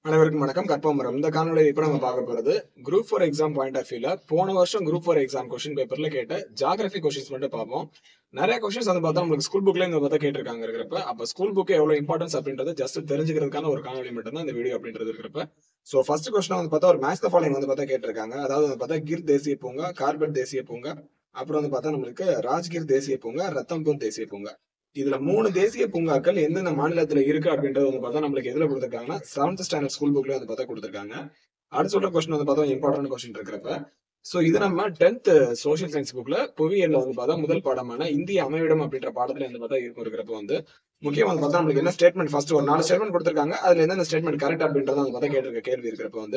அனைவருக்கும் வணக்கம் கற்பமரம் இந்த காணொலியில் இப்ப நம்ம பார்க்க போறது group four exam point of வியூல போன வருஷம் குரூப் ஃபோர் எக்ஸாம் கொஸ்டின் பேப்பர்ல கேட்ட ஜாகிரபி கொஸ்டின்ஸ் மட்டும் பார்ப்போம் நிறைய கொஸ்டின்ஸ் வந்து பார்த்தா உங்களுக்கு ஸ்கூல் புக்ல இந்த பார்த்தா கேட்டிருக்காங்க இருக்கிறப்ப அப்ப ஸ்கூல் புக் எவ்வளவு இம்பார்ட்டன்ஸ் அப்படின்றது ஜஸ்ட் தெரிஞ்சுக்கிறதுக்கான ஒரு காணொலி மட்டும் தான் இந்த வீடியோ அப்படின்றது இருக்கிறப்ப சோ ஃபர்ஸ்ட் கொஸ்டின் வந்து பார்த்தா ஒரு மேட்ச் ஃபாலோயிங் வந்து பார்த்தா கேட்டிருக்காங்க அதாவது வந்து பார்த்தா கிர் தேசிய பூங்கா கார்பெட் தேசிய பூங்கா அப்புறம் வந்து பார்த்தா நம்மளுக்கு ராஜ்கிர் தேசிய பூங்கா ரத்தம்பூர் தேசிய பூங்கா இதுல மூணு தேசிய பூங்காக்கள் எந்தெந்த மாநிலத்துல இருக்கு அப்படின்றது வந்து பார்த்தா நம்மளுக்கு எதுல கொடுத்துருக்காங்கன்னா செவன்த் ஸ்டாண்டர்ட் ஸ்கூல் புக்ல வந்து பார்த்தா கொடுத்துருக்காங்க அடுத்து சொல்ற கொஸ்டின் வந்து பார்த்தா இம்பார்ட்டன்ட் கொஸ்டின் இருக்கிறப்ப சோ இது நம்ம டென்த் சோஷியல் சயின்ஸ் புக்ல புவியியல்ல வந்து பார்த்தா முதல் பாடமான இந்திய அமைவிடம் அப்படின்ற பாடத்துல வந்து பார்த்தா இருக்கும் இருக்கிறப்ப வந்து முக்கியம் வந்து பார்த்தா நம்மளுக்கு என்ன ஸ்டேட்மெண்ட் ஃபர்ஸ்ட் ஒரு நாலு ஸ்டேட்மெண்ட் கொடுத்துருக்காங்க அதுல எந்தெந்த ஸ்டேட்மெண்ட் கரெக்ட் அப்படின்றத வந்து பார்த்தா கேட்டிருக்க கேள்வி இருக்கிறப்ப வந்து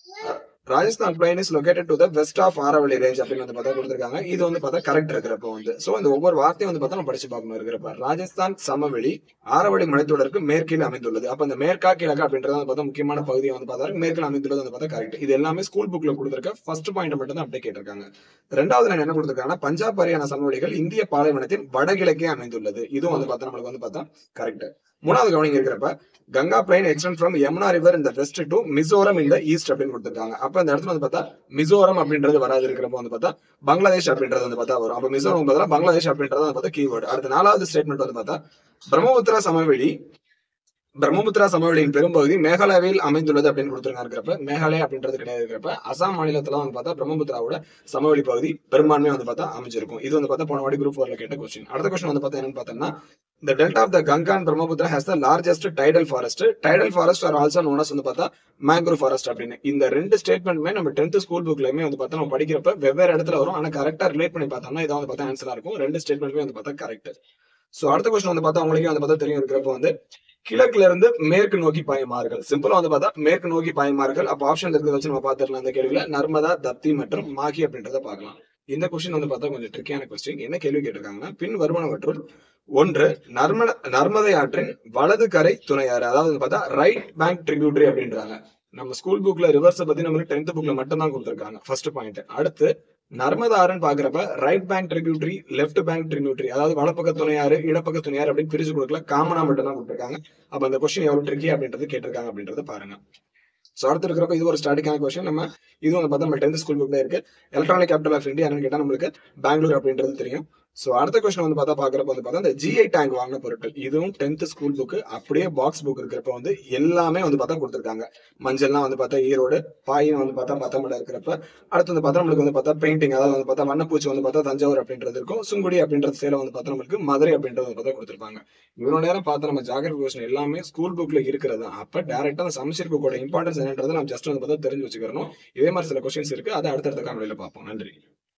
Rajasthan plain is located to the west of Aravalli range அப்படின்னு வந்து பார்த்தா கொடுத்துருக்காங்க இது வந்து பார்த்தா கரெக்ட் இருக்கிறப்ப வந்து சோ இந்த ஒவ்வொரு வார்த்தையும் வந்து பார்த்தா நம்ம படிச்சு பார்க்கணும் இருக்கிறப்ப ராஜஸ்தான் சமவெளி ஆரவழி மலைத்தொடருக்கு மேற்கில் அமைந்துள்ளது அப்ப இந்த மேற்கா கிழக்கா அப்படின்றது வந்து பார்த்தா முக்கியமான பகுதியை வந்து பார்த்தா மேற்கில் அமைந்துள்ளது வந்து பார்த்தா கரெக்ட் இது எல்லாமே ஸ்கூல் புக்ல கொடுத்துருக்க ஃபர்ஸ்ட் பாயிண்ட் மட்டும் தான் அப்படியே கேட்டிருக்காங்க ரெண்டாவது line என்ன கொடுத்துருக்காங்கன்னா பஞ்சாப் ஹரியானா சமவெளிகள் இந்திய பாலைவனத்தின் வடகிழக்கே அமைந்துள்ளது இதுவும் வந்து பார்த்தா நம்மளுக்கு வந்து பார்த்தா கரெக்ட் மூணாவது கவனிங்க இருக்கிறப்ப Ganga plain extend from Yamuna river இந்த வெஸ்ட் டு மிசோரம் இந்த ஈஸ்ட் அப்படின்னு கொடுத்துருக்காங்க அப்ப இந்த இடத்துல வந்து பார்த்தா மிசோரம் அப்படின்றது வராது இருக்கிறப்ப வந்து பார்த்தா பங்களாதேஷ் அப்படின்றது வந்து பார்த்தா வரும் அப்ப மிசோரம் பதிலா பங்களாதேஷ் அப்படின்றது வந்து பார்த்தா கீவேர்டு அடுத்த நாலாவது ஸ்டேட்மெண்ட் வந்து பார்த்தா பிரம்மபுத்திரா சமவெளி பிரம்மபுத்திரா சமவெளியின் பெரும்பகுதி மேகாலயாவில் அமைந்துள்ளது அப்படின்னு கொடுத்துருக்காங்க இருக்கிறப்ப மேகாலயா அப்படின்றது கிடையாது இருக்கிறப்ப அசாம் மாநிலத்துல வந்து பார்த்தா பிரம்மபுத்திராவோட சமவெளி பகுதி பெரும்பான்மையா வந்து பார்த்தா அமைஞ்சிருக்கும் இது வந்து பார்த்தா போன வாடி குரூப் ஃபோர்ல கேட்ட கொஸ்டின் அடுத்த கொஸ்டின் வந்து பார்த்தா என்னன்னு பார்த்தோம்னா இந்த delta of the Ganga and Brahmaputra has the largest tidal forest tidal forest are also known வந்து பார்த்தா மேங்க்ரூவ் ஃபாரஸ்ட் அப்படின்னு இந்த ரெண்டு ஸ்டேட்மெண்ட்மே நம்ம டென்த் ஸ்கூல் புக்லயுமே வந்து பார்த்தா நம்ம படிக்கிறப்ப வெவ்வேறு இடத்துல வரும் ஆனா கரெக்டா ரிலேட் பண்ணி பார்த்தோம்னா இதான் வந்து பார்த்தா ஆன்சரா இருக்கும் ரெண்டு ஸ்டேட்மெண்ட்மே வந்து பார்த்தா கரெக்ட் சோ அடுத்த கொஸ்டின் வந்து பார்த்தா உங்களுக்கே வந்து பார்த்தா தெரியும் இருக்கிறப்ப வந்து கிழக்குல இருந்து மேற்கு நோக்கி பாயுமாறுகள் சிம்பிளா வந்து பார்த்தா மேற்கு நோக்கி பாயுமாறுகள் அப்ப ஆப்ஷன் இருக்கிறத வச்சு நம்ம பார்த்துடலாம் அந்த கேள்வியில நர்மதா தப்தி மற்றும் மாகி அப்படின்றத பார்க்கலாம் இந்த கொஸ்டின் வந்து பார்த்தா கொஞ்சம் ட்ரிக்கியான கொஸ்டின் என்ன கேள்வி கேட்டிருக்காங்கன்னா பின் வருமானவற்றுள் ஒன்று நர்மத நர்மதை ஆற்றின் வலது கரை துணையாறு அதாவது வந்து பார்த்தா ரைட் பேங்க் ட்ரிபியூட்டரி அப்படின்றாங்க நம்ம ஸ்கூல் புக்ல ரிவர்ஸ் பத்தி நம்மளுக்கு டென்த் புக்ல மட்டும் தான் கொடுத்துருக்காங்க ஃபர்ஸ்ட் பாயிண்ட் அடுத்து நர்மதா ஆறுன்னு பாக்குறப்ப right bank tributary left bank tributary அதாவது வலப்பக்க துணையாறு இடப்பக்க துணையாறு அப்படின்னு பிரிச்சு கொடுக்கல காமனா மட்டும் தான் கொடுத்துருக்காங்க அப்ப அந்த கொஸ்டின் எவ்வளவு ட்ரிக்கி அப்படின்றது கேட்டிருக்காங்க அப்படின்றத பாருங்க ஸோ அடுத்து இருக்கிறப்ப இது ஒரு ஸ்டாட்டிக்கான கொஸ்டின் நம்ம இது வந்து பார்த்தா நம்ம டென்த் ஸ்கூல் புக்ல இருக்கு எலக்ட்ரானிக் கேபிட்டல் ஆஃப் இந்தியா என்னன்னு கேட்டா நம்மளுக்கு பெங்களூர் அப்படின்றது தெரியும் ஸோ அடுத்த கொஸ்டின் வந்து பார்த்தா பாக்குறப்ப வந்து பார்த்தா இந்த ஜிஐ டேங்க் வாங்கின பொருட்கள் இதுவும் டென்த் ஸ்கூல் புக் அப்படியே பாக்ஸ் புக் இருக்கிறப்ப வந்து எல்லாமே வந்து பார்த்தா கொடுத்துருக்காங்க மஞ்சள்லாம் வந்து பார்த்தா ஈரோடு பாயின் வந்து பார்த்தா பத்தமடை இருக்கிறப்ப அடுத்து வந்து பார்த்தா நம்மளுக்கு வந்து பார்த்தா பெயிண்டிங் அதாவது வந்து பார்த்தா வண்ணப்பூச்சி வந்து பார்த்தா தஞ்சாவூர் அப்படின்றது இருக்கும் சுங்குடி அப்படின்றது சேலம் வந்து பார்த்தா நம்மளுக்கு மதுரை அப்படின்றது வந்து பார்த்தா கொடுத்துருப்பாங்க இவ்வளவு நேரம் பார்த்தா நம்ம ஜாகிரபி கொஸ்டின் எல்லாமே ஸ்கூல் புக்ல இருக்கிறது அப்ப டேரக்டா அந்த சமச்சீர் புக்கோட இம்பார்ட்டன்ஸ் என்னன்றதை நம்ம ஜஸ்ட் வந்து பார்த்தா தெரிஞ்சு வச்சுக்கிறோம் இதே மாதிரி சில கொஸ்டின்ஸ் இருக்கு அதை அடுத்தடுத்த காணொலியில பார்ப்போம் நன்றி